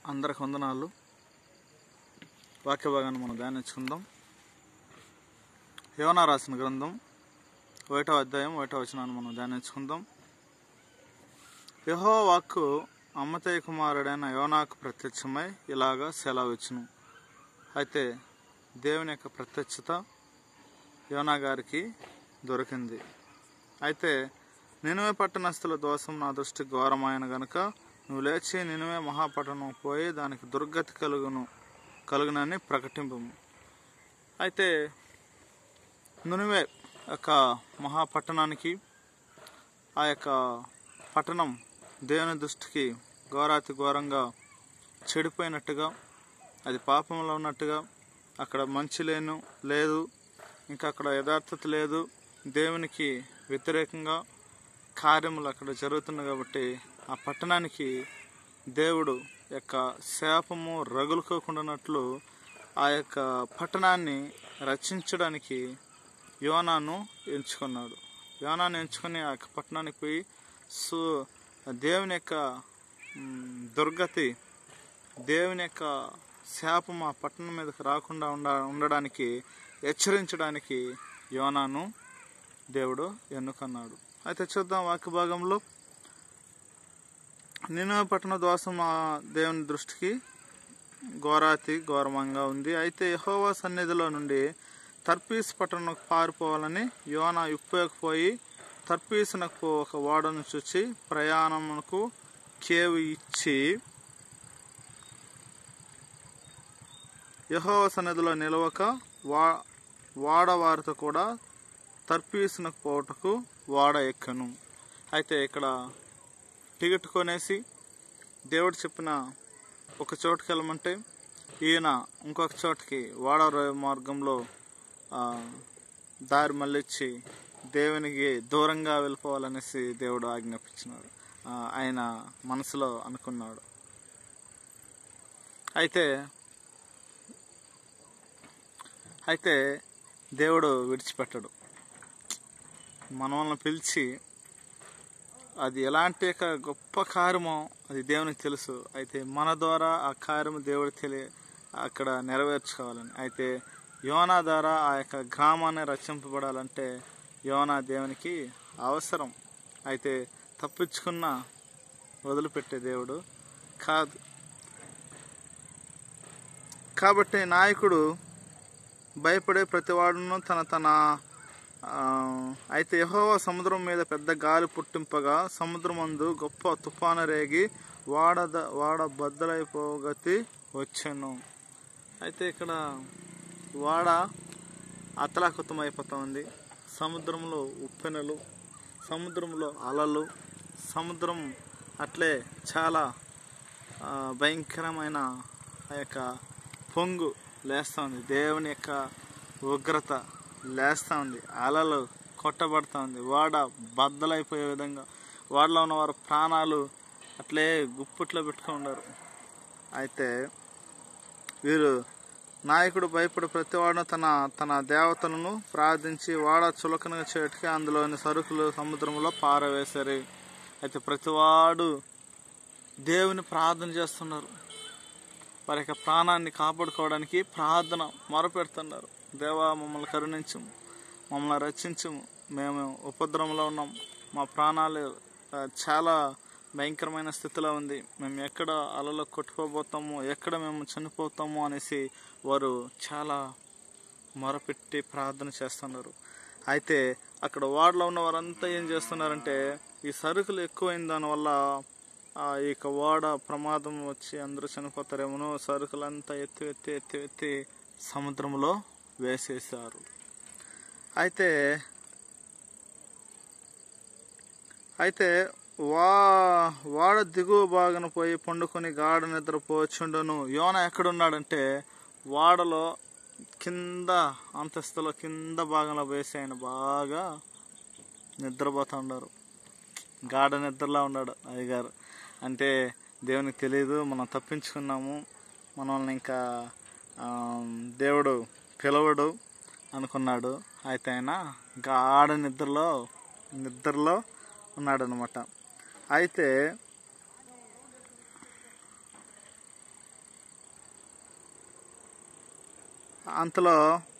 అందరికి వందనాలు వాక్య భాగాన్ని మనం ధ్యానించుకుందాం యోనా రాసిన గ్రంథం ఒకటో అధ్యాయం ఒకటో వచనాన్ని మనం ధ్యానించుకుందాం యహో వాక్కు అమ్మతయ్య కుమారుడైన యోనాకు ప్రత్యక్షమై ఇలాగా సెలవిచ్చును అయితే దేవుని యొక్క ప్రత్యక్షత యోనా గారికి దొరికింది అయితే నినువే పట్టణస్థుల దోషం నా దృష్టి ఘోరమైన గనుక నువ్వు లేచి నినువే మహాపట్టణం పోయి దానికి దుర్గతి కలుగును కలుగునని ప్రకటింపు అయితే నునివే యొక్క మహాపట్టణానికి ఆ యొక్క పట్టణం దేవుని దృష్టికి ఘోరాతి ఘోరంగా చెడిపోయినట్టుగా అది పాపంలో ఉన్నట్టుగా అక్కడ మంచి లేను లేదు ఇంకా అక్కడ యథార్థత లేదు దేవునికి వ్యతిరేకంగా కార్యములు అక్కడ జరుగుతున్నాయి కాబట్టి ఆ పట్టణానికి దేవుడు యొక్క శాపము రగులుకోకుండానట్లు ఆ యొక్క పట్టణాన్ని రక్షించడానికి యోనాను ఎంచుకున్నాడు యోనాను ఎంచుకొని ఆ యొక్క పట్టణానికి పోయి సు దేవుని యొక్క మ్, దుర్గతి దేవుని యొక్క శాపం ఆ పట్టణం మీదకి రాకుండా ఉండ ఉండడానికి హెచ్చరించడానికి యోనాను దేవుడు ఎన్నుకున్నాడు అయితే చూద్దాం వాక్య భాగంలో నేను పట్టణ దోషం ఆ దేవుని దృష్టికి ఘోరాతి ఘోరమంగా ఉంది అయితే యహోవా సన్నిధిలో నుండి తర్పీస్ పట్టణకు పారిపోవాలని యోనా ఇప్పుపోయి తర్పీసునకు ఒక ఓడను చూచి ప్రయాణమునకు కేవు ఇచ్చి యహోవ సన్నిధిలో నిలవక వా వాడవారితో కూడా తర్పీసునకు పోవటకు వాడ ఎక్కను అయితే ఇక్కడ టికెట్ కొనేసి దేవుడు చెప్పిన ఒక చోటుకి వెళ్ళమంటే ఈయన ఇంకొక చోటుకి వాడ రోయ మార్గంలో ఆ, దారి మళ్ళిచ్చి దేవునికి దూరంగా వెళ్ళిపోవాలనేసి దేవుడు ఆజ్ఞాపించినాడు ఆ, ఆయన మనసులో అనుకున్నాడు అయితే అయితే దేవుడు విడిచిపెట్టడు మనల్ని పిలిచి అది ఎలాంటి యొక్క గొప్ప కార్యమో అది దేవునికి తెలుసు అయితే మన ద్వారా ఆ కార్యము దేవుడు తెలియ అక్కడ నెరవేర్చుకోవాలని అయితే యోనా ద్వారా ఆ యొక్క గ్రామాన్ని రక్షింపబడాలంటే యోనా దేవునికి అవసరం అయితే తప్పించుకున్న వదిలిపెట్టే దేవుడు కాదు కాబట్టి నాయకుడు భయపడే ప్రతివాడును తన తన ఆ, అయితే యెహోవా సముద్రం మీద పెద్ద గాలి పుట్టింపగా సముద్రమందు గొప్ప తుఫాను రేగి వాడ వాడ బద్దలైపోగతి వచ్చాను అయితే ఇక్కడ వాడ అతలాకుతం అయిపోతా ఉంది సముద్రంలో ఉప్పెనలు సముద్రంలో అలలు సముద్రం అట్లే చాలా ఆ, భయంకరమైన ఆ యొక్క పొంగు లేస్తూ ఉంది దేవుని యొక్క ఉగ్రత లేస్తూ ఉంది అలలు కొట్టబడతా ఉంది వాడ బద్దలైపోయే విధంగా వాడలో ఉన్న వారి ప్రాణాలు అట్లే గుప్పిట్లో పెట్టుకున్నారు అయితే వీరు నాయకుడు భయపడి ప్రతివాడు తన తన దేవతలను ప్రార్థించి వాడ చులకనగా చేయటికి అందులోని సరుకులు సముద్రంలో పారవేశారు అయితే ప్రతివాడు దేవుని ప్రార్థన చేస్తున్నారు వారి యొక్క ప్రాణాన్ని కాపాడుకోవడానికి ప్రార్థన మొరపెడుతున్నారు దేవా మమ్మల్ని కరుణించము మమ్మల్ని రక్షించము మేము ఉపద్రవంలో ఉన్నాం మా ప్రాణాలు ఆ, చాలా భయంకరమైన స్థితిలో ఉంది మేము ఎక్కడ అలలో కొట్టుకోబోతాము ఎక్కడ మేము చనిపోతాము అనేసి వారు చాలా మొరపెట్టి ప్రార్థన చేస్తున్నారు అయితే అక్కడ వార్డులో ఉన్న వారంతా ఏం చేస్తున్నారంటే ఈ సరుకులు ఎక్కువైన దానివల్ల ఆ ఈ యొక్క వాడ ప్రమాదం వచ్చి అందరూ చనిపోతారేమో సరుకులంతా ఎత్తి ఎత్తి ఎత్తి ఎత్తి సముద్రంలో వేసేసారు అయితే అయితే వా వాడ దిగువ భాగన పోయి పండుకొని గాఢ నిద్రపోచుండును యోన ఎక్కడున్నాడంటే వాడలో కింద అంతస్తులో కింద భాగంలో వేసి ఆయన బాగా నిద్రపోతా ఉన్నారు గాఢ నిద్రలా ఉన్నాడు అయ్యగారు అంటే దేవునికి తెలియదు మనం తప్పించుకున్నాము మనల్ని ఇంకా ఆ, దేవుడు పిలవడు అనుకున్నాడు అయితే ఆయన గాఢ నిద్రలో నిద్రలో ఉన్నాడు అనమాట అయితే అంతలో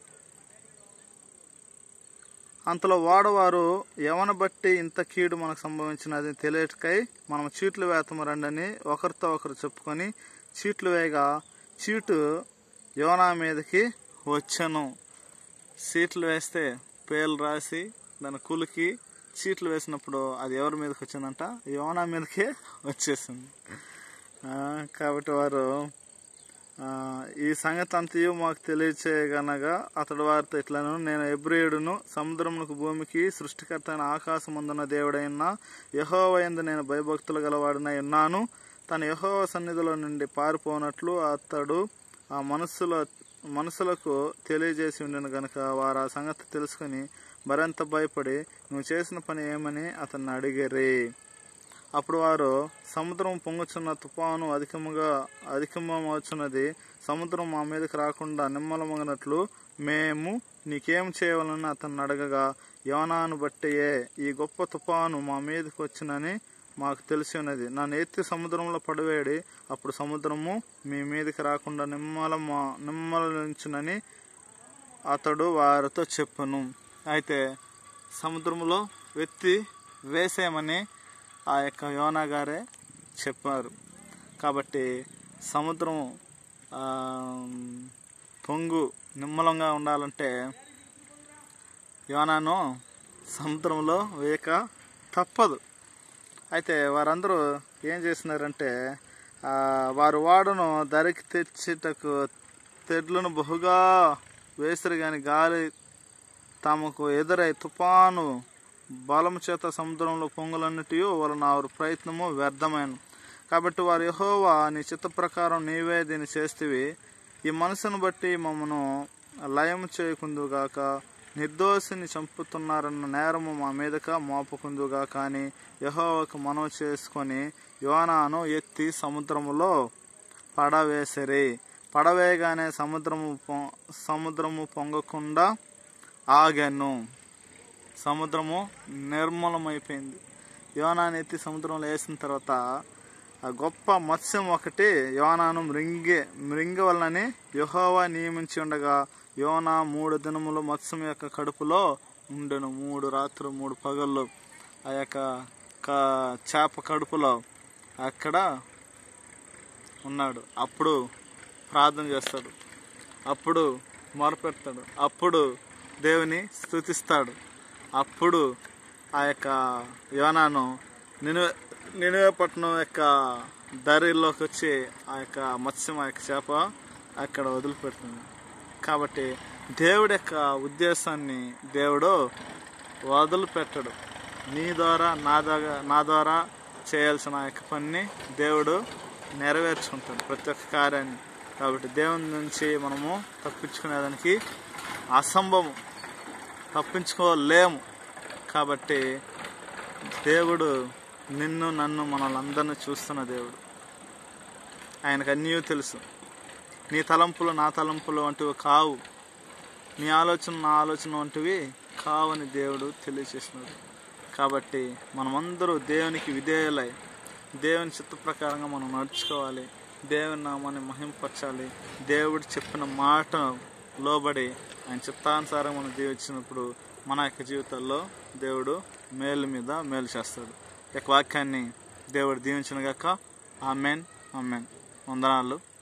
అంతలో వాడవారు ఎవన బట్టి ఇంత కీడు మనకు సంభవించినది తెలియటకై మనం చీట్లు వేతము రండని ఒకరితో ఒకరు చెప్పుకొని చీట్లు వేయగా చీటు యోనా మీదకి వచ్చను సీట్లు వేస్తే పేర్లు రాసి దాని కులికి చీట్లు వేసినప్పుడు అది ఎవరి మీదకి వచ్చిందంట యోనా మీదకే వచ్చేసింది ఆ, కాబట్టి వారు ఆ, ఈ సంగతి అంతయు మాకు తెలియచేయగనగా అతడు వారితో ఇట్లను నేను ఎబ్రియుడును సముద్రమునకు భూమికి సృష్టికర్త అయిన ఆకాశమందున్న దేవుడైన యహోవయందు నేను భయభక్తులు గలవాడినై ఉన్నాను తన యహోవ సన్నిధిలో నుండి పారిపోనట్లు అతడు ఆ మనస్సుల మనసులకు తెలియజేసి ఉండిన గనుక వారు ఆ సంగతి తెలుసుకుని మరింత భయపడి నువ్వు చేసిన పని ఏమని అతన్ని అడిగిరి అప్పుడు వారు సముద్రం పొంగుచున్న తుఫాను అధికముగా అధికమవుచున్నది సముద్రం మా మీదకి రాకుండా నిమ్మలమగినట్లు మేము నీకేం చేయవాలని అతన్ని అడగగా యోనాను బట్టియే ఈ గొప్ప తుఫాను మా మీదకి వచ్చినని మాకు తెలిసి ఉన్నది నన్ను ఎత్తి సముద్రంలో పడివేడి అప్పుడు సముద్రము మీ మీదకి రాకుండా నిమ్మలమ నిమ్మలించునని అతడు వారితో చెప్పును అయితే సముద్రంలో వెత్తి వేసేయమని ఆ యొక్క యోనా గారే చెప్పారు కాబట్టి సముద్రం ఆ, పొంగు నిమ్మలంగా ఉండాలంటే యోనాను సముద్రంలో వేయక తప్పదు అయితే వారందరూ ఏం చేసినారంటే ఆ, వారు వాడును ధరికి తెచ్చుటకు తెడ్లను బహుగా వేసిరు గాని గాలి తమకు ఎదురై తుఫాను బలము చేత సముద్రంలో పొంగులన్నిటి వలన వారి ప్రయత్నము వ్యర్థమైన కాబట్టి వారు యహోవా నీ చిత్త ప్రకారం నీవే దీన్ని చేస్తేవి ఈ మనసును బట్టి మమ్మను లయం చేయకుందుగాక నిర్దోషిని చంపుతున్నారన్న నేరము మా మీదక మోపకుందుగా కానీ యహోవాకు మనవి చేసుకొని యోనాను ఎత్తి సముద్రములో పడవేసిరి పడవేయగానే సముద్రము పొ- సముద్రము పొంగకుండా ఆగాను సముద్రము నిర్మూలమైపోయింది యోనాని ఎత్తి సముద్రంలో వేసిన తర్వాత ఆ గొప్ప మత్స్యం ఒకటి యోనాను మృంగే మృంగవలనని యెహోవా నియమించి ఉండగా యోనా మూడు దినములు మత్స్యం యొక్క కడుపులో ఉండెను మూడు రాత్రులు మూడు పగళ్ళు ఆ యొక్క క- చేప కడుపులో అక్కడ ఉన్నాడు అప్పుడు ప్రార్థన చేస్తాడు అప్పుడు మొరపెడతాడు అప్పుడు దేవుని స్తుతిస్తాడు అప్పుడు ఆ యొక్క యోనాను నినువే నినువే పట్టణం యొక్క దారిలోకి వచ్చి ఆ యొక్క మత్స్యం ఆ యొక్క చేప అక్కడ వదిలిపెడుతుంది కాబట్టి దేవుడి యొక్క ఉద్దేశాన్ని దేవుడు వదిలిపెట్టడు నీ ద్వారా నా ద్వారా నా ద్వారా చేయాల్సిన ఆ యొక్క పనిని దేవుడు నెరవేర్చుకుంటాడు ప్రతి ఒక్క కార్యాన్ని కాబట్టి దేవుని నుంచి మనము తప్పించుకునేదానికి అసంభవం తప్పించుకోలేము కాబట్టి దేవుడు నిన్ను నన్ను మనల్ని అందరినీ చూస్తున్న దేవుడు ఆయనకు అన్నీ తెలుసు నీ తలంపులు నా తలంపులు వంటివి కావు నీ ఆలోచన నా ఆలోచన వంటివి కావని దేవుడు తెలియచేసినాడు కాబట్టి మనమందరూ దేవునికి విధేయులై దేవుని చిత్త ప్రకారంగా మనం నడుచుకోవాలి దేవుని నామాన్ని మహింపరచాలి దేవుడు చెప్పిన మాట లోబడి ఆయన చిత్తానుసారం మనం జీవించినప్పుడు మన యొక్క జీవితాల్లో దేవుడు మేలు మీద మేలు చేస్తాడు ఈ యొక్క వాక్యాన్ని దేవుడు దీవించిన గాక ఆమెన్ ఆమెన్ వందనాలు